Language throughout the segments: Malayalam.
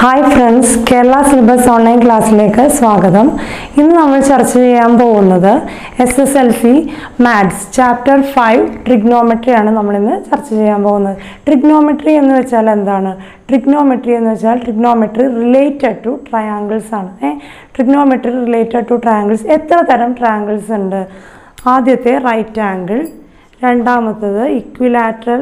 Hi friends Kerala syllabus online ക്ലാസ്സിലേക്ക് സ്വാഗതം ഇന്ന് നമ്മൾ ചർച്ച ചെയ്യാൻ പോകുന്നത് S S L C maths chapter five trigonometry ആണ് നമ്മളിന്ന് ചർച്ച ചെയ്യാൻ പോകുന്നത് ട്രിഗ്നോമെട്രി എന്ന് വെച്ചാൽ എന്താണ് ട്രിഗ്നോമെട്രി എന്ന് വെച്ചാൽ ട്രിഗ്നോമെട്രി റിലേറ്റഡ് ടു ട്രയാങ്കിൾസ് ആണ് ഏ ട്രിഗ്നോമെട്രി റിലേറ്റഡ് ടു ട്രയാങ്കിൾസ് എത്ര തരം ട്രയാങ്കിൾസ് ഉണ്ട് ആദ്യത്തെ റൈറ്റ് ആംഗിൾ രണ്ടാമത്തത് ഇക്വിലാറ്ററൽ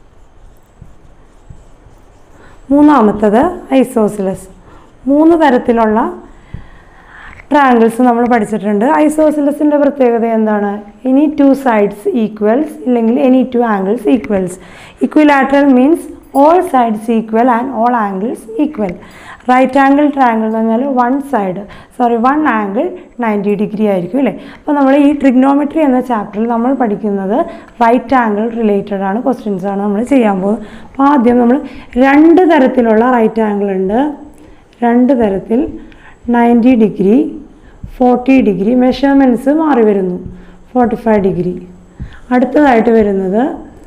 മൂന്നാമത്തത് ഐസോസിലസ് മൂന്ന് തരത്തിലുള്ള ട്രയാങ്കിൾസ് നമ്മൾ പഠിച്ചിട്ടുണ്ട് ഐസോസിലസിൻ്റെ പ്രത്യേകത എന്താണ് എനി ടു സൈഡ്സ് ഈക്വൽസ് ഇല്ലെങ്കിൽ any two angles equals equilateral means all sides equal and all angles equal right angle triangle എന്ന് പറഞ്ഞാൽ one side sorry one angle ninety degree ആയിരിക്കും അല്ലേ അപ്പോൾ നമ്മൾ ഈ ട്രിഗ്നോമെട്രി എന്ന ചാപ്റ്ററിൽ നമ്മൾ പഠിക്കുന്നത് റൈറ്റ് ആംഗിൾ റിലേറ്റഡ് ആണ് ക്വസ്റ്റ്യൻസ് ആണ് നമ്മൾ ചെയ്യാൻ പോകുന്നത് അപ്പോൾ ആദ്യം നമ്മൾ രണ്ട് തരത്തിലുള്ള റൈറ്റ് ആംഗിൾ ഉണ്ട് രണ്ട് തരത്തിൽ ninety degree forty degree measurements മാറി വരുന്നു ഫോർട്ടി ഫൈവ് ഡിഗ്രി അടുത്തതായിട്ട് വരുന്നത്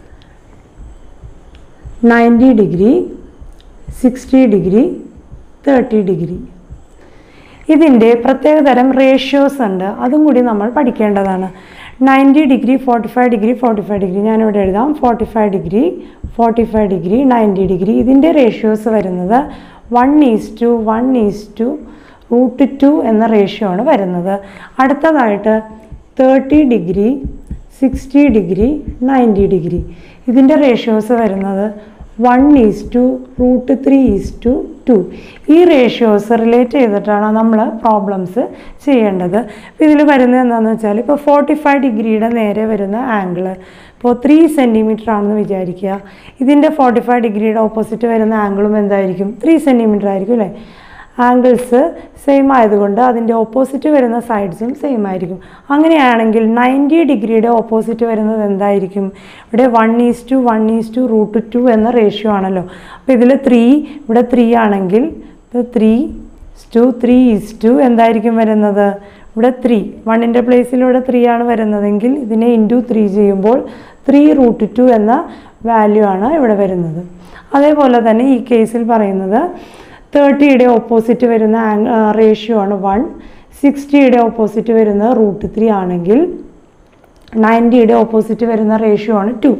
ninety degree sixty degree thirty degree ഇതിൻ്റെ പ്രത്യേകതരം റേഷ്യോസ് ഉണ്ട് അതും കൂടി നമ്മൾ പഠിക്കേണ്ടതാണ് ninety degree forty five degree forty five degree ഞാനിവിടെ എഴുതാം forty five degree forty five degree ninety degree ഇതിൻ്റെ റേഷ്യോസ് വരുന്നത് one is to one is to root two എന്ന റേഷ്യോ ആണ് വരുന്നത് അടുത്തതായിട്ട് thirty degree sixty degree ninety degree ഇതിൻ്റെ റേഷ്യോസ് വരുന്നത് one is to root three is to two ഈ റേഷ്യോസ് റിലേറ്റ് ചെയ്തിട്ടാണ് നമ്മൾ പ്രോബ്ലംസ് ചെയ്യേണ്ടത് അപ്പോൾ ഇതിൽ വരുന്നത് എന്താണെന്ന് വെച്ചാൽ ഇപ്പോൾ ഫോർട്ടി ഫൈവ് ഡിഗ്രിയുടെ നേരെ വരുന്ന ആംഗിള് ഇപ്പോൾ ത്രീ സെൻറ്റിമീറ്റർ ആണെന്ന് വിചാരിക്കുക ഇതിൻ്റെ ഫോർട്ടി ഫൈവ് ഡിഗ്രിയുടെ ഓപ്പോസിറ്റ് വരുന്ന ആംഗിളും എന്തായിരിക്കും ത്രീ സെൻറ്റിമീറ്റർ ആയിരിക്കും അല്ലേ ആംഗിൾസ് സെയിം ആയതുകൊണ്ട് അതിൻ്റെ ഓപ്പോസിറ്റ് വരുന്ന സൈഡ്സും സെയിം ആയിരിക്കും അങ്ങനെയാണെങ്കിൽ നയൻറ്റി ഡിഗ്രിയുടെ ഓപ്പോസിറ്റ് വരുന്നത് എന്തായിരിക്കും ഇവിടെ one is to one is to root two എന്ന റേഷ്യോ ആണല്ലോ അപ്പോൾ ഇതിൽ ത്രീ ഇവിടെ ത്രീ ആണെങ്കിൽ ഇപ്പോൾ three to three is to എന്തായിരിക്കും വരുന്നത് ഇവിടെ ത്രീ വണ്ണിൻ്റെ പ്ലേസിൽ ഇവിടെ ത്രീ ആണ് വരുന്നതെങ്കിൽ ഇതിനെ ഇൻറ്റു ത്രീ ചെയ്യുമ്പോൾ ത്രീ റൂട്ട് ടു എന്ന വാല്യൂ ആണ് ഇവിടെ വരുന്നത് അതേപോലെ തന്നെ ഈ കേസിൽ പറയുന്നത് തേർട്ടിയുടെ ഓപ്പോസിറ്റ് വരുന്ന റേഷ്യോ ആണ് വൺ സിക്സ്റ്റിയുടെ ഓപ്പോസിറ്റ് വരുന്ന റൂട്ട് ത്രീ ആണെങ്കിൽ നയൻറ്റിയുടെ ഓപ്പോസിറ്റ് വരുന്ന റേഷ്യോ ആണ് ടു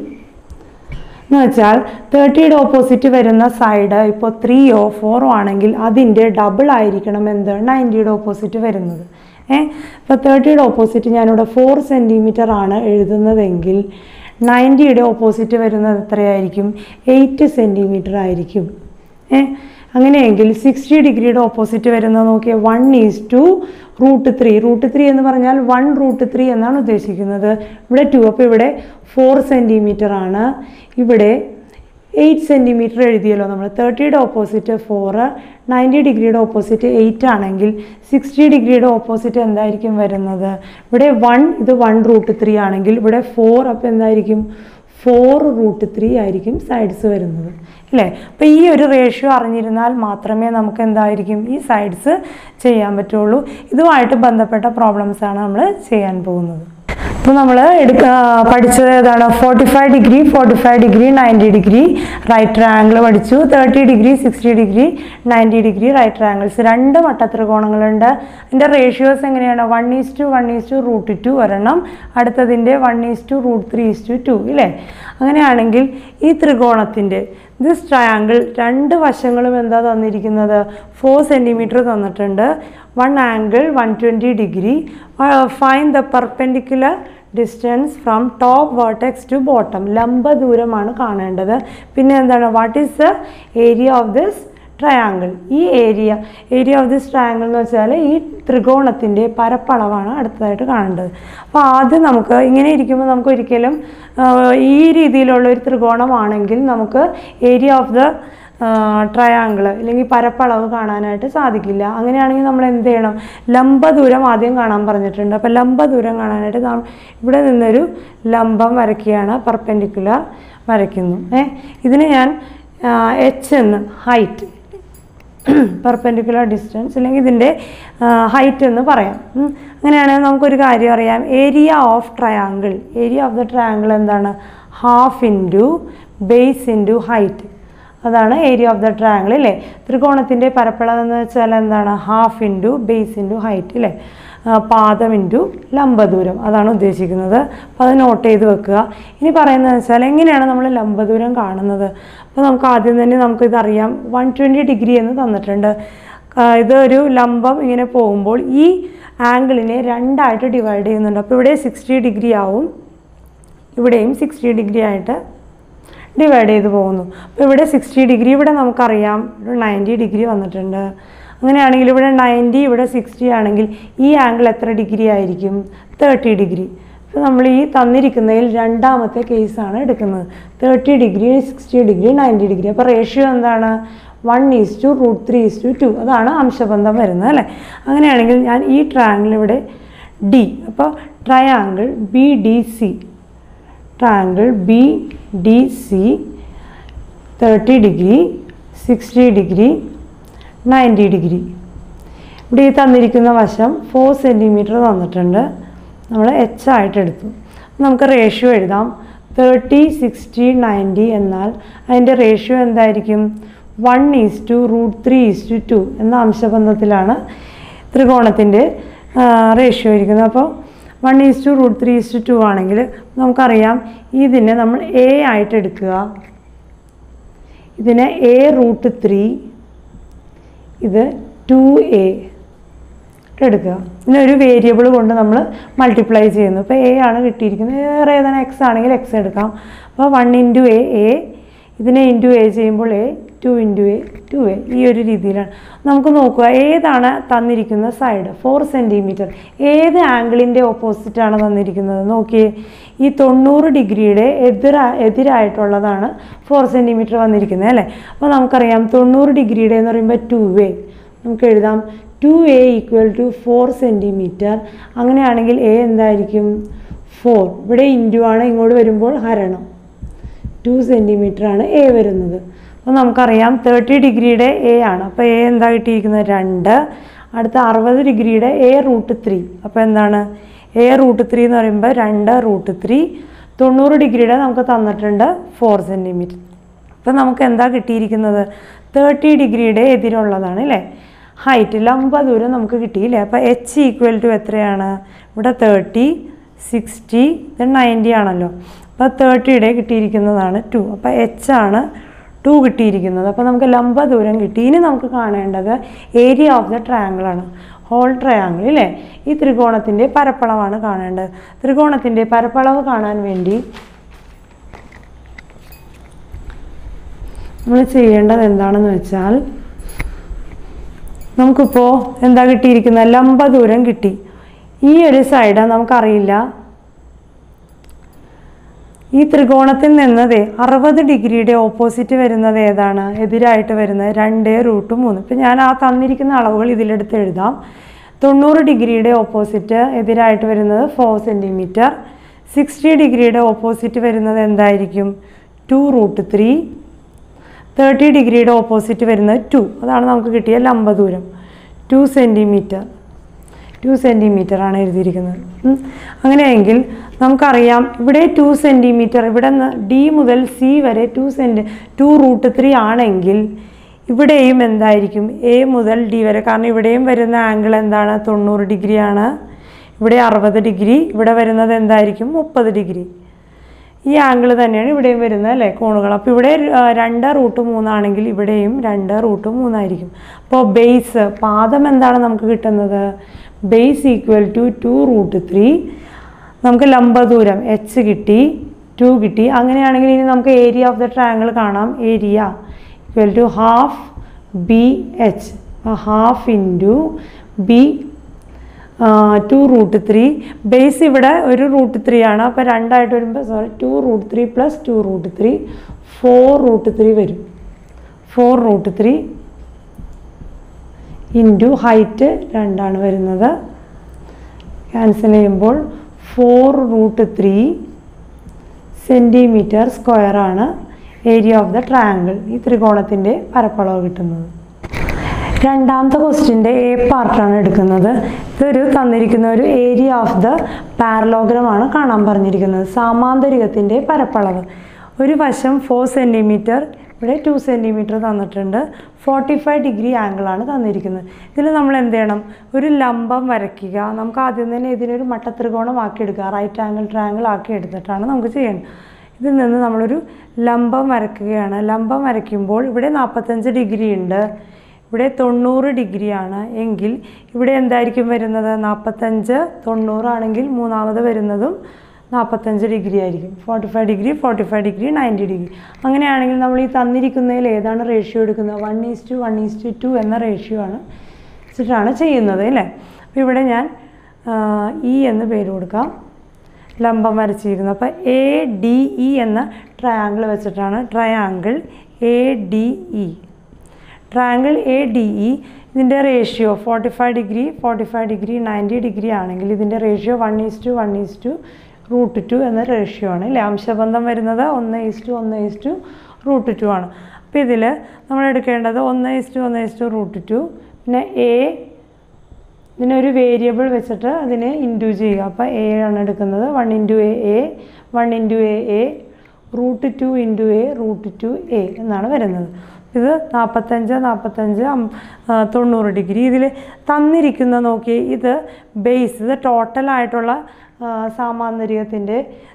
എന്ന് വെച്ചാൽ തേർട്ടിയുടെ ഓപ്പോസിറ്റ് വരുന്ന സൈഡ് ഇപ്പോൾ ത്രീയോ ഫോറോ ആണെങ്കിൽ അതിൻ്റെ ഡബിൾ ആയിരിക്കണം എന്ത് നയൻറ്റിയുടെ ഓപ്പോസിറ്റ് വരുന്നത് ഏ ഇപ്പോൾ തേർട്ടിയുടെ ഓപ്പോസിറ്റ് ഞാനിവിടെ ഫോർ സെൻറ്റിമീറ്റർ ആണ് എഴുതുന്നതെങ്കിൽ നയൻറ്റിയുടെ ഓപ്പോസിറ്റ് വരുന്നത് എത്രയായിരിക്കും എയ്റ്റ് സെൻറ്റിമീറ്റർ ആയിരിക്കും ഏ അങ്ങനെയെങ്കിൽ സിക്സ്റ്റി ഡിഗ്രിയുടെ ഓപ്പോസിറ്റ് വരുന്നത് നോക്കിയാൽ one is to root three root three എന്ന് പറഞ്ഞാൽ വൺ റൂട്ട് ത്രീ എന്നാണ് ഉദ്ദേശിക്കുന്നത് ഇവിടെ ടു അപ്പോൾ ഇവിടെ ഫോർ സെൻറ്റിമീറ്റർ ആണ് ഇവിടെ എയ്റ്റ് സെൻറ്റിമീറ്റർ എഴുതിയല്ലോ നമ്മൾ തേർട്ടിയുടെ ഓപ്പോസിറ്റ് ഫോറ് നയൻറ്റി ഡിഗ്രിയുടെ ഓപ്പോസിറ്റ് എയ്റ്റ് ആണെങ്കിൽ സിക്സ്റ്റി ഡിഗ്രിയുടെ ഓപ്പോസിറ്റ് എന്തായിരിക്കും വരുന്നത് ഇവിടെ വൺ ഇത് വൺ റൂട്ട് ത്രീ ആണെങ്കിൽ ഇവിടെ ഫോർ അപ്പോൾ എന്തായിരിക്കും ഫോർ റൂട്ട് ത്രീ ആയിരിക്കും സൈഡ്സ് വരുന്നത് അല്ലേ അപ്പോൾ ഈ ഒരു റേഷ്യോ അറിഞ്ഞിരുന്നാൽ മാത്രമേ നമുക്ക് എന്തായിരിക്കും ഈ സൈഡ്സ് ചെയ്യാൻ പറ്റുള്ളൂ ഇതുമായിട്ട് ബന്ധപ്പെട്ട പ്രോബ്ലംസാണ് നമ്മൾ ചെയ്യാൻ പോകുന്നത് അപ്പോൾ നമ്മൾ എടുക്ക പഠിച്ചത് ഏതാണ് forty five degree forty five degree ninety degree right triangle പഠിച്ചു thirty degree sixty degree ninety degree right triangles രണ്ട് മട്ടത്രികോണങ്ങളുണ്ട് അതിൻ്റെ റേഷ്യോസ് എങ്ങനെയാണ് one is to one is to root two ഒരെണ്ണം അടുത്തതിൻ്റെ one is to root three is to two ഇല്ലേ അങ്ങനെയാണെങ്കിൽ ഈ ത്രികോണത്തിൻ്റെ ദിസ് ട്രയാങ്കിൾ രണ്ട് വശങ്ങളും എന്താ തന്നിരിക്കുന്നത് ഫോർ സെൻറ്റിമീറ്റർ തന്നിട്ടുണ്ട് one angle one twenty degree find the perpendicular distance from top vertex to bottom ലംബ ദൂരമാണ് കാണേണ്ടത് പിന്നെ എന്താണ് what is the area of this triangle ഈ area area of this triangle എന്ന് വെച്ചാൽ ഈ ത്രികോണത്തിൻ്റെ പരപ്പളവാണ് അടുത്തതായിട്ട് കാണേണ്ടത് അപ്പോൾ ആദ്യം നമുക്ക് ഇങ്ങനെ ഇരിക്കുമ്പോൾ നമുക്ക് ഒരിക്കലും ഈ രീതിയിലുള്ള ഒരു ത്രികോണമാണെങ്കിൽ നമുക്ക് ഏരിയ ഓഫ് ദ ട്രയാങ്കിൾ അല്ലെങ്കിൽ പരപ്പളവ് കാണാനായിട്ട് സാധിക്കില്ല അങ്ങനെയാണെങ്കിൽ നമ്മൾ എന്ത് ചെയ്യണം ലംബ ദൂരം ആദ്യം കാണാൻ പറഞ്ഞിട്ടുണ്ട് അപ്പോൾ ലംബ ദൂരം കാണാനായിട്ട് നാം ഇവിടെ നിന്നൊരു ലംബം വരയ്ക്കുകയാണ് പെർപെൻഡിക്കുലർ വരയ്ക്കുന്നു ഏ ഇതിന് ഞാൻ എച്ച് എന്ന് ഹൈറ്റ് പെർപെൻഡിക്കുലർ ഡിസ്റ്റൻസ് അല്ലെങ്കിൽ ഇതിൻ്റെ ഹൈറ്റ് എന്ന് പറയാം അങ്ങനെയാണെങ്കിൽ നമുക്കൊരു കാര്യം അറിയാം area of triangle area of the triangle എന്താണ് half into base into height അതാണ് ഏരിയ ഓഫ് ദ ട്രയാങ്കിൾ അല്ലേ ത്രികോണത്തിൻ്റെ പരപ്പളവ് എന്ന് വെച്ചാൽ എന്താണ് half into base into height അല്ലേ ആ, പാദം ഇൻറ്റു ലംബദൂരം അതാണ് ഉദ്ദേശിക്കുന്നത് അപ്പോൾ അത് നോട്ട് ചെയ്ത് വെക്കുക ഇനി പറയുന്നത് വെച്ചാൽ എങ്ങനെയാണ് നമ്മൾ ലംബദൂരം കാണുന്നത് അപ്പോൾ നമുക്ക് ആദ്യം തന്നെ നമുക്കിതറിയാം വൺ ട്വൻറ്റി ഡിഗ്രി എന്ന് തന്നിട്ടുണ്ട് ആ, ഇത് ഒരു ലംബം ഇങ്ങനെ പോകുമ്പോൾ ഈ ആംഗിളിനെ രണ്ടായിട്ട് ഡിവൈഡ് ചെയ്യുന്നുണ്ട് അപ്പോൾ ഇവിടെ സിക്സ്റ്റി ഡിഗ്രി ആവും ഇവിടെയും സിക്സ്റ്റി ഡിഗ്രി ആയിട്ട് ഡിവൈഡ് ചെയ്ത് പോകുന്നു അപ്പോൾ ഇവിടെ സിക്സ്റ്റി ഡിഗ്രി ഇവിടെ നമുക്കറിയാം ഇവിടെ നയൻറ്റി ഡിഗ്രി വന്നിട്ടുണ്ട് അങ്ങനെയാണെങ്കിൽ ഇവിടെ നയൻറ്റി ഇവിടെ സിക്സ്റ്റി ആണെങ്കിൽ ഈ ആംഗിൾ എത്ര ഡിഗ്രി ആയിരിക്കും തേർട്ടി ഡിഗ്രി അപ്പോൾ നമ്മൾ ഈ തന്നിരിക്കുന്നതിൽ രണ്ടാമത്തെ കേസാണ് എടുക്കുന്നത് thirty degree sixty degree ninety degree അപ്പോൾ റേഷ്യോ എന്താണ് one is to root three is to two അതാണ് അംശബന്ധം വരുന്നത് അല്ലേ അങ്ങനെയാണെങ്കിൽ ഞാൻ ഈ ട്രയാങ്കിൾ ഇവിടെ ഡി അപ്പോൾ triangle B D C triangle B D C thirty degree sixty degree ninety degree ഇവിടെ ഈ തന്നിരിക്കുന്ന വശം ഫോർ സെൻറ്റിമീറ്റർ തന്നിട്ടുണ്ട് നമ്മൾ എച്ച് ആയിട്ട് എടുത്തു നമുക്ക് റേഷ്യോ എഴുതാം തേർട്ടി സിക്സ്റ്റി നയൻറ്റി എന്നാൽ അതിൻ്റെ റേഷ്യോ എന്തായിരിക്കും one is to root three is to two എന്ന അംശബന്ധത്തിലാണ് ത്രികോണത്തിൻ്റെ റേഷ്യോ ഇരിക്കുന്നത് അപ്പോൾ one is to root three is to two ആണെങ്കിൽ നമുക്കറിയാം ഇതിനെ നമ്മൾ എ ആയിട്ട് എടുക്കുക ഇതിനെ എ റൂട്ട് ത്രീ ഇത് ടു എ എടുക്കുക പിന്നെ ഒരു വേരിയബിൾ കൊണ്ട് നമ്മൾ മൾട്ടിപ്ലൈ ചെയ്യുന്നു ഇപ്പോൾ എ ആണ് കിട്ടിയിരിക്കുന്നത് വേറെ ഏതാണ് എക്സ് ആണെങ്കിൽ എക്സ് എടുക്കാം അപ്പോൾ വൺ ഇൻറ്റു എ എ ഇതിനെ ഇൻറ്റു എ ചെയ്യുമ്പോൾ A two into A two A ഈ ഒരു രീതിയിലാണ് നമുക്ക് നോക്കുക ഏതാണ് തന്നിരിക്കുന്ന സൈഡ് ഫോർ സെൻറ്റിമീറ്റർ ഏത് ആംഗിളിൻ്റെ ഓപ്പോസിറ്റാണ് തന്നിരിക്കുന്നത് നോക്കിയേ ഈ തൊണ്ണൂറ് ഡിഗ്രിയുടെ എതിര എതിരായിട്ടുള്ളതാണ് ഫോർ സെൻറ്റിമീറ്റർ വന്നിരിക്കുന്നത് അല്ലേ അപ്പോൾ നമുക്കറിയാം തൊണ്ണൂറ് ഡിഗ്രിയുടെ എന്ന് പറയുമ്പോൾ ടു എ നമുക്ക് എഴുതാം two A equal to four centimetre അങ്ങനെയാണെങ്കിൽ എ എന്തായിരിക്കും ഫോർ ഇവിടെ ഇൻറ്റു ആണ് ഇങ്ങോട്ട് വരുമ്പോൾ ഹരണം ടു സെൻറ്റിമീറ്റർ ആണ് എ വരുന്നത് അപ്പോൾ നമുക്കറിയാം തേർട്ടി ഡിഗ്രിയുടെ എ ആണ് അപ്പോൾ എ എന്താ കിട്ടിയിരിക്കുന്നത് രണ്ട് അടുത്ത അറുപത് ഡിഗ്രിയുടെ എ റൂട്ട് ത്രീ അപ്പോൾ എന്താണ് എ റൂട്ട് ത്രീ എന്ന് പറയുമ്പോൾ രണ്ട് റൂട്ട് ത്രീ തൊണ്ണൂറ് ഡിഗ്രിയുടെ നമുക്ക് തന്നിട്ടുണ്ട് ഫോർ സെൻറ്റിമീറ്റർ അപ്പോൾ നമുക്ക് എന്താ കിട്ടിയിരിക്കുന്നത് തേർട്ടി ഡിഗ്രിയുടെ എതിരുള്ളതാണ് അല്ലേ ഹൈറ്റ് ലംബ ദൂരം നമുക്ക് കിട്ടിയില്ലേ അപ്പോൾ എച്ച് ഈക്വൽ ടു എത്രയാണ് ഇവിടെ തേർട്ടി സിക്സ്റ്റി ഇത് നയൻറ്റി ആണല്ലോ അപ്പോൾ തേർട്ടിയുടെ കിട്ടിയിരിക്കുന്നതാണ് ടു അപ്പോൾ എച്ച് ആണ് ടു കിട്ടിയിരിക്കുന്നത് അപ്പോൾ നമുക്ക് ലംബ ദൂരം കിട്ടി ഇനി നമുക്ക് കാണേണ്ടത് ഏരിയ ഓഫ് ദ ട്രയാങ്കിൾ ആണ് ഹോൾ ട്രയാങ്കിൾ ഇല്ലേ ഈ ത്രികോണത്തിൻ്റെ പരപ്പളവാണ് കാണേണ്ടത് ത്രികോണത്തിൻ്റെ പരപ്പളവ് കാണാൻ വേണ്ടി നമ്മൾ ചെയ്യേണ്ടത് എന്താണെന്ന് വെച്ചാൽ നമുക്കിപ്പോൾ എന്താ കിട്ടിയിരിക്കുന്നത് ലംബ ദൂരം കിട്ടി ഈ ഒരു സൈഡ് നമുക്കറിയില്ല ഈ ത്രികോണത്തിൽ നിന്നത് അറുപത് ഡിഗ്രിയുടെ ഓപ്പോസിറ്റ് വരുന്നത് ഏതാണ് എതിരായിട്ട് വരുന്നത് രണ്ട് റൂട്ട് മൂന്ന് ഇപ്പം ഞാൻ ആ തന്നിരിക്കുന്ന അളവുകൾ ഇതിലെടുത്ത് എഴുതാം തൊണ്ണൂറ് ഡിഗ്രിയുടെ ഓപ്പോസിറ്റ് എതിരായിട്ട് വരുന്നത് ഫോർ സെൻറ്റിമീറ്റർ സിക്സ്റ്റി ഡിഗ്രിയുടെ ഓപ്പോസിറ്റ് വരുന്നത് എന്തായിരിക്കും ടു റൂട്ട് ത്രീ തേർട്ടി ഡിഗ്രിയുടെ ഓപ്പോസിറ്റ് വരുന്നത് ടു അതാണ് നമുക്ക് കിട്ടിയ ലംബ ദൂരം ടു സെൻറ്റിമീറ്റർ ടു സെൻറ്റിമീറ്റർ ആണ് എഴുതിയിരിക്കുന്നത് ഉം. അങ്ങനെയെങ്കിൽ നമുക്കറിയാം ഇവിടെ ടു സെൻറ്റിമീറ്റർ ഇവിടെ നിന്ന് ഡി മുതൽ സി വരെ two centi two root three ആണെങ്കിൽ ഇവിടെയും എന്തായിരിക്കും എ മുതൽ ഡി വരെ കാരണം ഇവിടെയും വരുന്ന ആംഗിൾ എന്താണ് തൊണ്ണൂറ് ഡിഗ്രിയാണ് ഇവിടെ അറുപത് ഡിഗ്രി ഇവിടെ വരുന്നത് എന്തായിരിക്കും മുപ്പത് ഡിഗ്രി ഈ ആംഗിൾ തന്നെയാണ് ഇവിടെയും വരുന്നത് അല്ലേ കോണുകൾ അപ്പോൾ ഇവിടെ ആ, രണ്ട് റൂട്ട് മൂന്നാണെങ്കിൽ ഇവിടെയും രണ്ട് റൂട്ട് മൂന്നായിരിക്കും അപ്പോൾ ബേസ് പാദം എന്താണ് നമുക്ക് കിട്ടുന്നത് base equal to two root three നമുക്ക് ലംബദൂരം എച്ച് കിട്ടി ടു കിട്ടി അങ്ങനെയാണെങ്കിൽ ഇനി നമുക്ക് ഏരിയ ഓഫ് ദ ട്രയാങ്കിൾ കാണാം area equal to half B H half into B two root three base ഇവിടെ ഒരു റൂട്ട് ത്രീ ആണ് അപ്പോൾ രണ്ടായിട്ട് വരുമ്പോൾ sorry two root three plus two root three four root three വരും four root three into height രണ്ടാണ് വരുന്നത് ക്യാൻസൽ ചെയ്യുമ്പോൾ four root three centimetre സ്ക്വയറാണ് area of the triangle ഈ ത്രികോണത്തിൻ്റെ പരപ്പളവ് കിട്ടുന്നത് രണ്ടാമത്തെ ക്വസ്റ്റിൻ്റെ എ പാർട്ടാണ് എടുക്കുന്നത് ഇതൊരു തന്നിരിക്കുന്ന ഒരു ഏരിയ ഓഫ് ദ പാരലോഗ്രമാണ് കാണാൻ പറഞ്ഞിരിക്കുന്നത് സാമാന്തരികത്തിൻ്റെ പരപ്പളവ് ഒരു വശം ഫോർ സെൻറ്റിമീറ്റർ ഇവിടെ ടു സെൻറ്റിമീറ്റർ തന്നിട്ടുണ്ട് ഫോർട്ടി ഫൈവ് ഡിഗ്രി ആംഗിളാണ് തന്നിരിക്കുന്നത് ഇതിൽ നമ്മൾ എന്ത് ചെയ്യണം ഒരു ലംബം വരയ്ക്കുക നമുക്ക് ആദ്യം തന്നെ ഇതിനൊരു മട്ടത്രികോണം ആക്കി എടുക്കുക റൈറ്റ് ആംഗിൾ ട്രയാങ്കിൾ ആക്കി എടുത്തിട്ടാണ് നമുക്ക് ചെയ്യേണ്ടത് ഇതിൽ നിന്ന് നമ്മളൊരു ലംബം വരയ്ക്കുകയാണ് ലംബം വരയ്ക്കുമ്പോൾ ഇവിടെ നാൽപ്പത്തഞ്ച് ഡിഗ്രി ഉണ്ട് ഇവിടെ തൊണ്ണൂറ് ഡിഗ്രിയാണ് എങ്കിൽ ഇവിടെ എന്തായിരിക്കും വരുന്നത് നാൽപ്പത്തഞ്ച് തൊണ്ണൂറാണെങ്കിൽ മൂന്നാമത് വരുന്നതും നാൽപ്പത്തഞ്ച് ഡിഗ്രി ആയിരിക്കും forty five degree forty five degree ninety degree അങ്ങനെയാണെങ്കിൽ നമ്മൾ ഈ തന്നിരിക്കുന്നതിൽ ഏതാണ് റേഷ്യോ എടുക്കുന്നത് one is to one is to two എന്ന റേഷ്യോ ആണ് വെച്ചിട്ടാണ് ചെയ്യുന്നത് അല്ലേ അപ്പോൾ ഇവിടെ ഞാൻ ഇ എന്ന് പേര് കൊടുക്കാം ലംബം വരച്ചിരുന്നു അപ്പോൾ എ ഡി ഇ എന്ന ട്രയാങ്കിൾ വെച്ചിട്ടാണ് triangle A D E triangle A D E ഇതിൻ്റെ ratio forty five degree forty five degree ninety degree ആണെങ്കിൽ ഇതിൻ്റെ ratio one is to one is to root two എന്ന റേഷ്യോ ആണ് അല്ലേ അംശബന്ധം വരുന്നത് ഒന്ന് ഈസ് ടു ഒന്ന് ഈസ് ടു റൂട്ട് ടു ആണ് അപ്പോൾ ഇതിൽ നമ്മൾ എടുക്കേണ്ടത് ഒന്ന് ഈസ് ടു ഒന്ന് ഈസ് ടു റൂട്ട് ടു പിന്നെ എ ഇതിനൊരു വേരിയബിൾ വെച്ചിട്ട് അതിനെ ഇൻറ്റു ചെയ്യുക അപ്പോൾ എ ആണ് എടുക്കുന്നത് one into A A one into A A root two into A root two A എന്നാണ് വരുന്നത് ഇത് നാൽപ്പത്തഞ്ച് നാൽപ്പത്തഞ്ച് തൊണ്ണൂറ് ഡിഗ്രി ഇതിൽ തന്നിരിക്കുന്ന നോക്കി ഇത് ബേസ് ഇത് ടോട്ടലായിട്ടുള്ള സാമാന്തരികത്തിൻ്റെ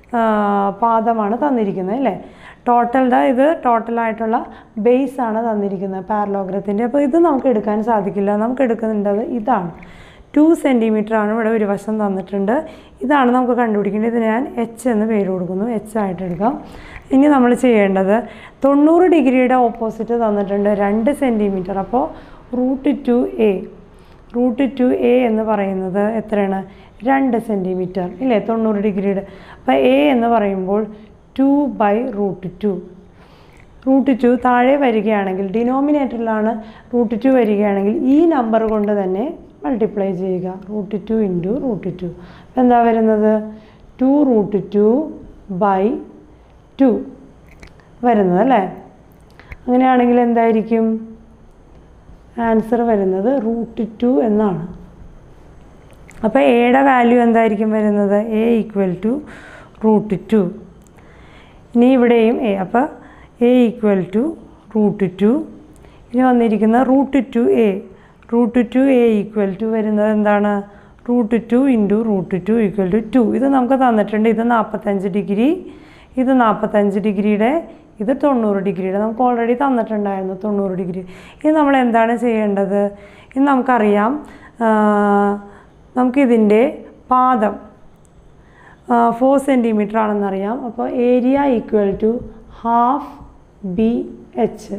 പാദമാണ് തന്നിരിക്കുന്നത് അല്ലേ ടോട്ടൽഡ് ഇത് ടോട്ടലായിട്ടുള്ള ബേസ് ആണ് തന്നിരിക്കുന്നത് പാരലോഗ്രത്തിൻ്റെ അപ്പോൾ ഇത് നമുക്ക് എടുക്കാൻ സാധിക്കില്ല നമുക്ക് എടുക്കേണ്ടത് ഇതാണ് ടു സെൻറ്റിമീറ്റർ ആണ് ഇവിടെ ഒരു വശം തന്നിട്ടുണ്ട് ഇതാണ് നമുക്ക് കണ്ടുപിടിക്കേണ്ടത് ഇത് ഞാൻ എച്ച് എന്ന് പേര് കൊടുക്കുന്നു എച്ച് ആയിട്ട് എടുക്കാം ഇനി നമ്മൾ ചെയ്യേണ്ടത് തൊണ്ണൂറ് ഡിഗ്രിയുടെ ഓപ്പോസിറ്റ് തന്നിട്ടുണ്ട് രണ്ട് സെൻറ്റിമീറ്റർ അപ്പോൾ root two A root two A എന്ന് പറയുന്നത് എത്രയാണ് രണ്ട് സെൻറ്റിമീറ്റർ ഇല്ലേ തൊണ്ണൂറ് ഡിഗ്രിയുടെ അപ്പോൾ എ എന്ന് പറയുമ്പോൾ two by root two root two താഴെ വരികയാണെങ്കിൽ ഡിനോമിനേറ്ററിലാണ് റൂട്ട് ടു വരികയാണെങ്കിൽ ഈ നമ്പർ കൊണ്ട് തന്നെ മൾട്ടിപ്ലൈ ചെയ്യുക root two into root two എന്താ വരുന്നത് two root two by two വരുന്നത് അല്ലേ അങ്ങനെയാണെങ്കിൽ എന്തായിരിക്കും ആൻസർ വരുന്നത് റൂട്ട് ടു എന്നാണ് അപ്പോൾ എയുടെ വാല്യൂ എന്തായിരിക്കും വരുന്നത് A equal to root two ഇനി ഇവിടെയും എ അപ്പോൾ A equal to root two ഇനി വന്നിരിക്കുന്ന root two A root two A equal to വരുന്നത് എന്താണ് root two into root two equal to two ഇത് നമുക്ക് തന്നിട്ടുണ്ട് ഇത് നാൽപ്പത്തഞ്ച് ഡിഗ്രി ഇത് നാൽപ്പത്തഞ്ച് ഡിഗ്രിയുടെ ഇത് തൊണ്ണൂറ് ഡിഗ്രിയുടെ നമുക്ക് ഓൾറെഡി തന്നിട്ടുണ്ടായിരുന്നു തൊണ്ണൂറ് ഡിഗ്രി ഇത് നമ്മൾ എന്താണ് ചെയ്യേണ്ടത് ഇത് നമുക്കറിയാം നമുക്കിതിൻ്റെ പാദം ഫോർ സെൻറ്റിമീറ്റർ ആണെന്നറിയാം അപ്പോൾ area equal to half B H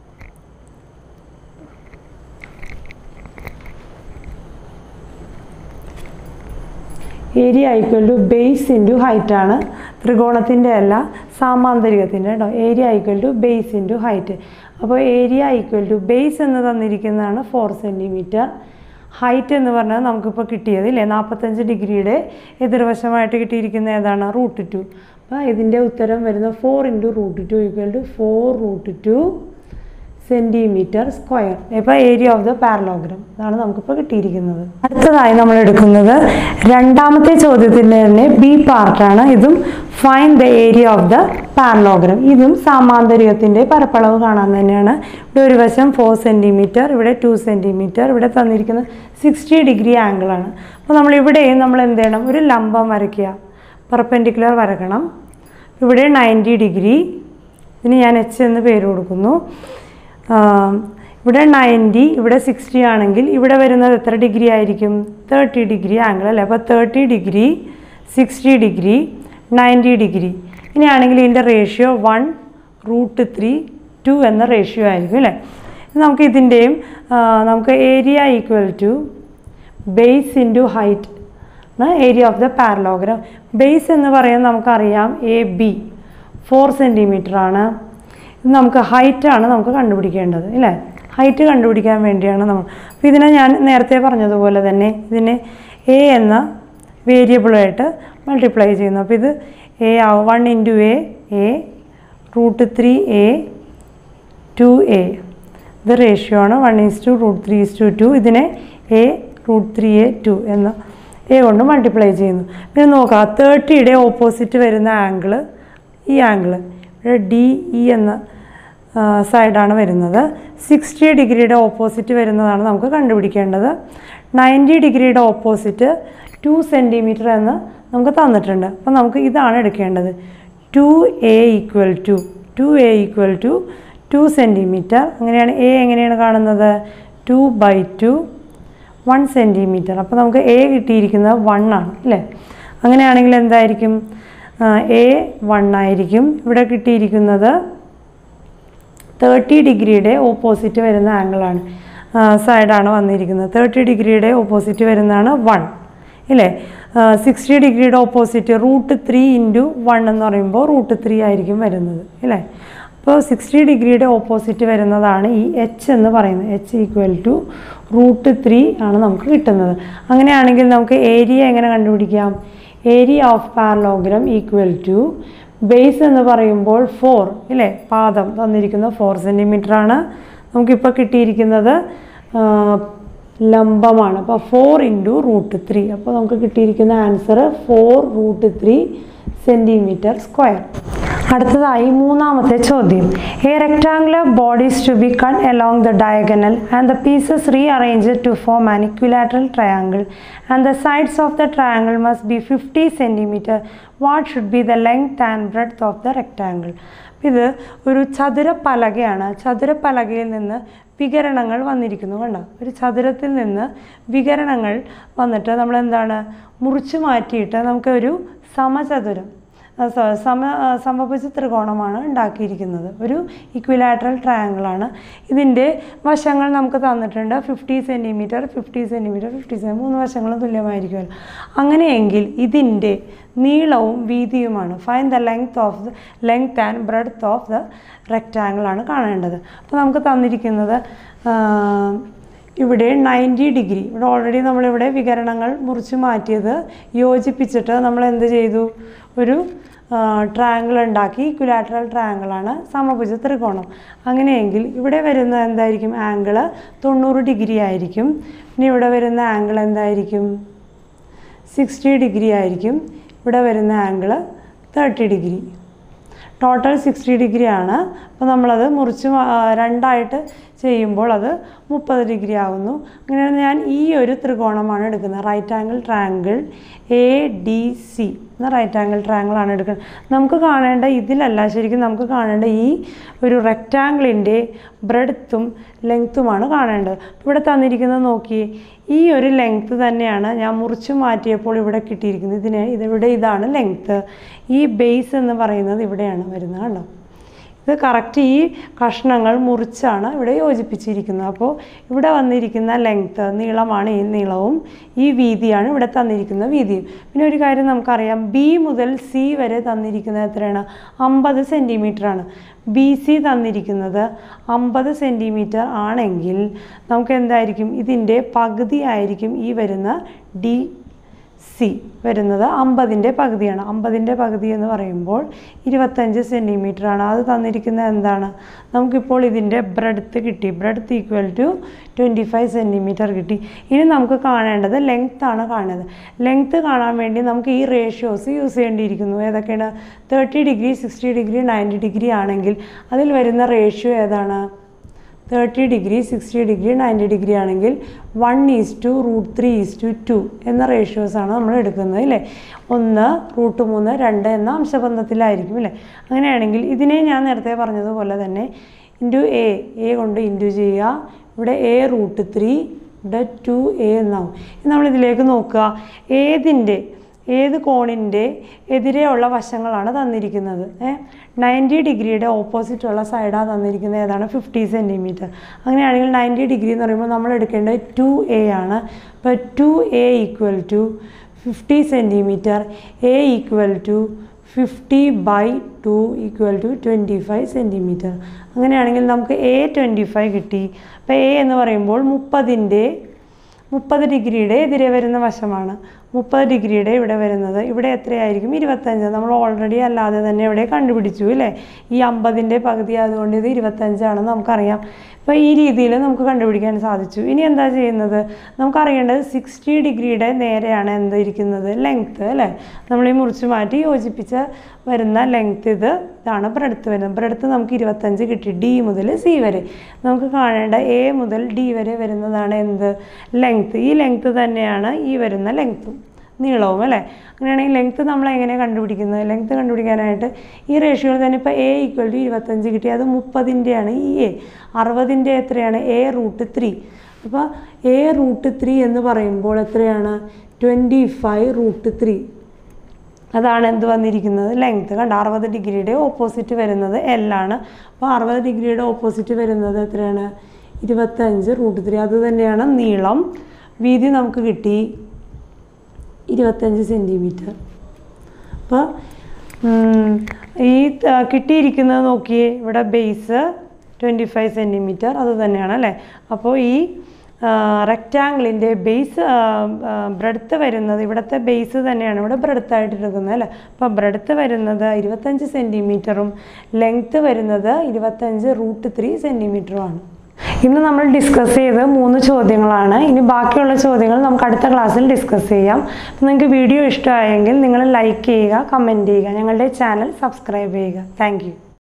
area equal to base into height ആണ് ത്രികോണത്തിൻ്റെ അല്ല സാമാന്തരികത്തിൻ്റെ കേട്ടോ area equal to base into height അപ്പോൾ ഏരിയ ഈക്വൽ ടു ബേസ് എന്ന് തന്നിരിക്കുന്നതാണ് ഫോർ സെൻറ്റിമീറ്റർ ഹൈറ്റ് എന്ന് പറഞ്ഞാൽ നമുക്കിപ്പോൾ കിട്ടിയത് ഇല്ലേ നാൽപ്പത്തഞ്ച് ഡിഗ്രിയുടെ എതിർവശമായിട്ട് കിട്ടിയിരിക്കുന്ന ഏതാണ് റൂട്ട് ടു അപ്പോൾ ഇതിൻ്റെ ഉത്തരം വരുന്നത് four into root two equal to four root two centimetre square ഇപ്പോൾ ഏരിയ ഓഫ് ദ പാരലോഗ്രാം ഇതാണ് നമുക്കിപ്പോൾ കിട്ടിയിരിക്കുന്നത് അടുത്തതായി നമ്മൾ എടുക്കുന്നത് രണ്ടാമത്തെ ചോദ്യത്തിൻ്റെ തന്നെ ബി പാർട്ടാണ് ഇതും find the area of the parallelogram ഇതും സാമാന്തരികത്തിൻ്റെ പരപ്പളവ് കാണാൻ തന്നെയാണ് ഇവിടെ ഒരു വശം ഫോർ സെൻറ്റിമീറ്റർ ഇവിടെ ടു സെൻറ്റിമീറ്റർ ഇവിടെ തന്നിരിക്കുന്നത് സിക്സ്റ്റി ഡിഗ്രി ആംഗിളാണ് അപ്പോൾ നമ്മൾ ഇവിടെയും നമ്മൾ എന്ത് ചെയ്യണം ഒരു ലംബം വരയ്ക്കുക പെർപെൻഡിക്കുലർ വരക്കണം ഇവിടെ നയൻറ്റി ഡിഗ്രി ഇതിന് ഞാൻ എച്ച് എന്ന് പേര് കൊടുക്കുന്നു ഇവിടെ നയൻറ്റി ഇവിടെ സിക്സ്റ്റി ആണെങ്കിൽ ഇവിടെ വരുന്നത് എത്ര ഡിഗ്രി ആയിരിക്കും തേർട്ടി ഡിഗ്രി ആംഗിൾ അല്ലേ അപ്പോൾ thirty degree sixty degree ninety degree ഇനിയാണെങ്കിൽ ഇതിൻ്റെ ratio one root three two എന്ന റേഷ്യോ ആയിരിക്കും അല്ലേ നമുക്ക് ഇതിൻ്റെയും നമുക്ക് area equal to base into height area of the parallelogram base എന്ന് പറയുന്നത് നമുക്കറിയാം എ ബി ഫോർ സെൻറ്റിമീറ്റർ ആണ് ഇത് നമുക്ക് ഹൈറ്റാണ് നമുക്ക് കണ്ടുപിടിക്കേണ്ടത് ഇല്ലേ ഹൈറ്റ് കണ്ടുപിടിക്കാൻ വേണ്ടിയാണ് നമ്മൾ അപ്പോൾ ഇതിനെ ഞാൻ നേരത്തെ പറഞ്ഞതുപോലെ തന്നെ ഇതിനെ എ എന്ന വേരിയബിളായിട്ട് മൾട്ടിപ്ലൈ ചെയ്യുന്നു അപ്പോൾ ഇത് എ ആവും one into A A root three A two A ഇത് റേഷ്യോ ആണ് one is to root three is to two ഇതിനെ A root three A two എന്ന് എ കൊണ്ട് മൾട്ടിപ്ലൈ ചെയ്യുന്നു പിന്നെ നോക്കാം തേർട്ടിയുടെ ഓപ്പോസിറ്റ് വരുന്ന ആംഗിള് ഈ ആംഗിള് ഇവിടെ ഡി ഇ എന്ന സൈഡാണ് വരുന്നത് സിക്സ്റ്റി ഡിഗ്രിയുടെ ഓപ്പോസിറ്റ് വരുന്നതാണ് നമുക്ക് കണ്ടുപിടിക്കേണ്ടത് നയൻറ്റി ഡിഗ്രിയുടെ ഓപ്പോസിറ്റ് ടു സെൻറ്റിമീറ്റർ എന്ന് നമുക്ക് തന്നിട്ടുണ്ട് അപ്പോൾ നമുക്ക് ഇതാണ് എടുക്കേണ്ടത് two A equal to two A equal to two centimetre അങ്ങനെയാണ് എ എങ്ങനെയാണ് കാണുന്നത് two by two one centimetre അപ്പോൾ നമുക്ക് എ കിട്ടിയിരിക്കുന്നത് വൺ ആണ് അല്ലേ അങ്ങനെയാണെങ്കിൽ എന്തായിരിക്കും എ വൺ ആയിരിക്കും ഇവിടെ കിട്ടിയിരിക്കുന്നത് തേർട്ടി ഡിഗ്രിയുടെ ഓപ്പോസിറ്റ് വരുന്ന ആംഗിളാണ് സൈഡാണ് വന്നിരിക്കുന്നത് തേർട്ടി ഡിഗ്രിയുടെ ഓപ്പോസിറ്റ് വരുന്നതാണ് വൺ ഇല്ലേ സിക്സ്റ്റി ഡിഗ്രിയുടെ opposite root three into one എന്ന് പറയുമ്പോൾ റൂട്ട് ത്രീ ആയിരിക്കും വരുന്നത് ഇല്ലേ അപ്പോൾ സിക്സ്റ്റി ഡിഗ്രിയുടെ ഓപ്പോസിറ്റ് വരുന്നതാണ് ഈ എച്ച് എന്ന് പറയുന്നത് H equal to root three ആണ് നമുക്ക് കിട്ടുന്നത് അങ്ങനെയാണെങ്കിൽ നമുക്ക് ഏരിയ എങ്ങനെ കണ്ടുപിടിക്കാം area of parallelogram equal to base എന്ന് പറയുമ്പോൾ ഫോർ ഇല്ലേ പാദം തന്നിരിക്കുന്ന ഫോർ സെൻറ്റിമീറ്റർ ആണ് നമുക്കിപ്പോൾ കിട്ടിയിരിക്കുന്നത് ആ, ലംബമാണ് അപ്പോൾ ഫോർ ഇൻറ്റു റൂട്ട് ത്രീ അപ്പോൾ നമുക്ക് കിട്ടിയിരിക്കുന്ന answer four root three centimetre square അടുത്തതായി മൂന്നാമത്തെ ചോദ്യം A rectangular bodies to be cut along the diagonal and the pieces rearranged to form an equilateral triangle and the sides of the triangle must be 50 centimeter what should be the length and breadth of the rectangle ഇത് ഒരു ചതുര പലകയാണ് ചതുര പലകയിൽ നിന്ന് വികരണങ്ങൾ വന്നിരിക്കുന്നു കണ്ടോ ഒരു ചതുരത്തിൽ നിന്ന് വികരണങ്ങൾ വന്നിട്ട് നമ്മൾ എന്താണ് മുറിച്ച് മാറ്റിയിട്ട് നമുക്കൊരു സമചതുരം ആ, സ- സമ ആ, സമഭുജ ത്രികോണമാണ് ഉണ്ടാക്കിയിരിക്കുന്നത് ഒരു ഇക്വിലാറ്ററൽ ട്രയാങ്കിളാണ് ഇതിൻ്റെ വശങ്ങൾ നമുക്ക് തന്നിട്ടുണ്ട് fifty centimetre fifty centimetre fifty സെൻറ്റി മൂന്ന് വശങ്ങളും തുല്യമായിരിക്കുമല്ലോ അങ്ങനെയെങ്കിൽ ഇതിൻ്റെ നീളവും വീതിയുമാണ് find the length of the length and breadth of the rectangle ആണ് കാണേണ്ടത് അപ്പോൾ നമുക്ക് തന്നിരിക്കുന്നത് ആ, ഇവിടെ നയൻറ്റി ഡിഗ്രി ഇവിടെ ഓൾറെഡി നമ്മളിവിടെ വികരണങ്ങൾ മുറിച്ച് മാറ്റിയത് യോജിപ്പിച്ചിട്ട് നമ്മൾ എന്ത് ചെയ്തു ഒരു ട്രയാങ്കിൾ ഉണ്ടാക്കി ഇക്വിലാറ്ററൽ ട്രയാങ്കിളാണ് സമഭുജ ത്രികോണം അങ്ങനെയെങ്കിൽ ഇവിടെ വരുന്ന എന്തായിരിക്കും ആംഗിള് തൊണ്ണൂറ് ഡിഗ്രി ആയിരിക്കും പിന്നെ ഇവിടെ വരുന്ന ആംഗിൾ എന്തായിരിക്കും സിക്സ്റ്റി ഡിഗ്രി ആയിരിക്കും ഇവിടെ വരുന്ന angle thirty degree total sixty degree ആണ് അപ്പോൾ നമ്മളത് മുറിച്ച് മാ- ആ, രണ്ടായിട്ട് ചെയ്യുമ്പോൾ അത് മുപ്പത് ഡിഗ്രി ആവുന്നു അങ്ങനെയാണ് ഞാൻ ഈ ഒരു ത്രികോണമാണ് എടുക്കുന്നത് right angle triangle A D C എന്ന റൈറ്റ് ആംഗിൾ ട്രയാങ്കിൾ ആണ് എടുക്കുന്നത് നമുക്ക് കാണേണ്ട ഇതിലല്ല ശരിക്കും നമുക്ക് കാണേണ്ട ഈ ഒരു റെക്റ്റാങ്കിളിൻ്റെ ബ്രെഡ്ത്തും ലെങ്ത്തുമാണ് കാണേണ്ടത് ഇവിടെ തന്നിരിക്കുന്നത് നോക്കിയേ ഈ ഒരു ലെങ്ത്ത് തന്നെയാണ് ഞാൻ മുറിച്ച് മാറ്റിയപ്പോൾ ഇവിടെ കിട്ടിയിരിക്കുന്നത് ഇതിന് ഇതിവിടെ ഇതാണ് ലെങ്ത്ത് ഈ ബേസ് എന്ന് പറയുന്നത് ഇവിടെയാണ് വരുന്നത് കണ്ടോ ഇത് കറക്റ്റ് ഈ കഷ്ണങ്ങൾ മുറിച്ചാണ് ഇവിടെ യോജിപ്പിച്ചിരിക്കുന്നത് അപ്പോൾ ഇവിടെ വന്നിരിക്കുന്ന ലെങ്ത്ത് നീളമാണ് ഈ നീളവും ഈ വീതിയാണ് ഇവിടെ തന്നിരിക്കുന്ന വീതിയും പിന്നെ ഒരു കാര്യം നമുക്കറിയാം ബി മുതൽ സി വരെ തന്നിരിക്കുന്നത് എത്രയാണ് അമ്പത് ആണ് ബി സി തന്നിരിക്കുന്നത് അമ്പത് സെൻറ്റിമീറ്റർ ആണെങ്കിൽ നമുക്ക് എന്തായിരിക്കും ഇതിൻ്റെ പകുതി ആയിരിക്കും ഈ വരുന്ന ഡി സി വരുന്നത് അമ്പതിൻ്റെ പകുതിയാണ് അമ്പതിൻ്റെ പകുതി എന്ന് പറയുമ്പോൾ ഇരുപത്തഞ്ച് സെൻറ്റിമീറ്റർ ആണ് അത് തന്നിരിക്കുന്നത് എന്താണ് നമുക്കിപ്പോൾ ഇതിൻ്റെ ബ്രെഡ്ത്ത് കിട്ടി breadth equal to twenty five centimetre കിട്ടി ഇനി നമുക്ക് കാണേണ്ടത് ലെങ്ത് ആണ് കാണുന്നത് ലെങ്ത്ത് കാണാൻ വേണ്ടി നമുക്ക് ഈ റേഷ്യോസ് യൂസ് ചെയ്യേണ്ടിയിരിക്കുന്നു ഏതൊക്കെയാണ് thirty degree sixty degree ninety degree ആണെങ്കിൽ അതിൽ വരുന്ന റേഷ്യോ ഏതാണ് thirty degree sixty degree ninety degree ആണെങ്കിൽ one is to root three is to two എന്ന റേഷ്യോസാണ് നമ്മൾ എടുക്കുന്നത് ഇല്ലേ ഒന്ന് റൂട്ട് മൂന്ന് രണ്ട് എന്ന അംശബന്ധത്തിലായിരിക്കും അല്ലേ അങ്ങനെയാണെങ്കിൽ ഇതിനെ ഞാൻ നേരത്തെ പറഞ്ഞതുപോലെ തന്നെ ഇൻറ്റു എ എ കൊണ്ട് ഇൻറ്റു ചെയ്യുക ഇവിടെ എ റൂട്ട് ത്രീ ഇവിടെ ടു എ എന്നാവും ഇനി നമ്മളിതിലേക്ക് നോക്കുക ഏതിൻ്റെ ഏത് കോണിൻ്റെ എതിരെയുള്ള വശങ്ങളാണ് തന്നിരിക്കുന്നത് നയൻറ്റി ഡിഗ്രിയുടെ ഓപ്പോസിറ്റുള്ള സൈഡാണ് തന്നിരിക്കുന്നത് ഏതാണ് ഫിഫ്റ്റി സെൻറ്റിമീറ്റർ അങ്ങനെയാണെങ്കിൽ നയൻറ്റി ഡിഗ്രി എന്ന് പറയുമ്പോൾ നമ്മൾ എടുക്കേണ്ടത് ടു എ ആണ് അപ്പോൾ two A equal to fifty centimetre A equal to fifty by two equal to twenty five centimetre അങ്ങനെയാണെങ്കിൽ നമുക്ക് എ ട്വൻറ്റി ഫൈവ് കിട്ടി അപ്പോൾ എ എന്ന് പറയുമ്പോൾ മുപ്പതിൻ്റെ മുപ്പത് ഡിഗ്രിയുടെ എതിരെ വരുന്ന വശമാണ് മുപ്പത് ഡിഗ്രിയുടെ ഇവിടെ വരുന്നത് ഇവിടെ എത്രയായിരിക്കും ഇരുപത്തഞ്ച് നമ്മൾ ഓൾറെഡി അല്ലാതെ തന്നെ ഇവിടെ കണ്ടുപിടിച്ചു അല്ലേ ഈ അമ്പതിൻ്റെ പകുതി ആയതുകൊണ്ട് ഇത് ഇരുപത്തഞ്ചാണെന്ന് നമുക്കറിയാം അപ്പോൾ ഈ രീതിയിൽ നമുക്ക് കണ്ടുപിടിക്കാൻ സാധിച്ചു ഇനി എന്താ ചെയ്യുന്നത് നമുക്കറിയേണ്ടത് സിക്സ്റ്റി ഡിഗ്രിയുടെ നേരെയാണ് എന്ത് ഇരിക്കുന്നത് ലെങ്ത്ത് അല്ലേ നമ്മൾ ഈ മുറിച്ച് മാറ്റി യോജിപ്പിച്ച വരുന്ന ലെങ്ത്ത് ഇത് ഇതാണ് ബ്രെഡ്ത്ത് വരുന്നത് ബ്രെഡ്ത്ത് നമുക്ക് ഇരുപത്തഞ്ച് കിട്ടി ഡി മുതൽ സി വരെ നമുക്ക് കാണേണ്ട എ മുതൽ ഡി വരെ വരുന്നതാണ് എന്ത് ലെങ്ത്ത് ഈ ലെങ്ത്ത് തന്നെയാണ് ഈ വരുന്ന ലെങ്ത്തും നീളവും അല്ലേ അങ്ങനെയാണെങ്കിൽ ലെങ്ത്ത് നമ്മൾ എങ്ങനെ കണ്ടുപിടിക്കുന്നത് ലെങ്ത്ത് കണ്ടുപിടിക്കാനായിട്ട് ഈ റേഷ്യോയിൽ തന്നെ ഇപ്പോൾ എ ഈക്വൽ ടു ഇരുപത്തഞ്ച് കിട്ടി അത് മുപ്പതിൻ്റെയാണ് ഈ എ അറുപതിൻ്റെ എത്രയാണ് എ റൂട്ട് ത്രീ അപ്പോൾ എ റൂട്ട് ത്രീ എന്ന് പറയുമ്പോൾ എത്രയാണ് ട്വൻറ്റി ഫൈവ് റൂട്ട് ത്രീ അതാണ് എന്ത് വന്നിരിക്കുന്നത് ലെങ്ത്ത് കണ്ട അറുപത് ഡിഗ്രിയുടെ ഓപ്പോസിറ്റ് വരുന്നത് L ആണ് അപ്പോൾ അറുപത് ഡിഗ്രിയുടെ ഓപ്പോസിറ്റ് വരുന്നത് എത്രയാണ് ഇരുപത്തഞ്ച് റൂട്ട് ത്രീ അത് തന്നെയാണ് നീളം വീതി നമുക്ക് കിട്ടി ഇരുപത്തഞ്ച് സെൻറ്റിമീറ്റർ അപ്പോൾ ഈ ത- കിട്ടിയിരിക്കുന്നത് നോക്കിയേ ഇവിടെ ബേസ് ട്വൻറ്റി ഫൈവ് സെൻറ്റിമീറ്റർ അത് തന്നെയാണ് അല്ലേ അപ്പോൾ ഈ റെക്റ്റാങ്കിളിൻ്റെ ബേസ് ബ്രെഡ്ത്ത് വരുന്നത് ഇവിടുത്തെ ബേസ് തന്നെയാണ് ഇവിടെ ബ്രെഡ്ത്ത് ആയിട്ട് എടുക്കുന്നത് അല്ലേ അപ്പോൾ ബ്രെഡ്ത്ത് വരുന്നത് ഇരുപത്തഞ്ച് സെൻറ്റിമീറ്ററും ലെങ്ത്ത് വരുന്നത് ഇരുപത്തഞ്ച് റൂട്ട് ത്രീ സെൻറ്റിമീറ്ററുമാണ് ഇന്ന് നമ്മൾ ഡിസ്കസ് ചെയ്ത് മൂന്ന് ചോദ്യങ്ങളാണ് ഇനി ബാക്കിയുള്ള ചോദ്യങ്ങൾ നമുക്ക് അടുത്ത ക്ലാസ്സിൽ ഡിസ്കസ് ചെയ്യാം അപ്പോൾ നിങ്ങൾക്ക് വീഡിയോ ഇഷ്ടമായെങ്കിൽ നിങ്ങൾ ലൈക്ക് ചെയ്യുക കമൻറ്റ് ചെയ്യുക ഞങ്ങളുടെ ചാനൽ സബ്സ്ക്രൈബ് ചെയ്യുക താങ്ക്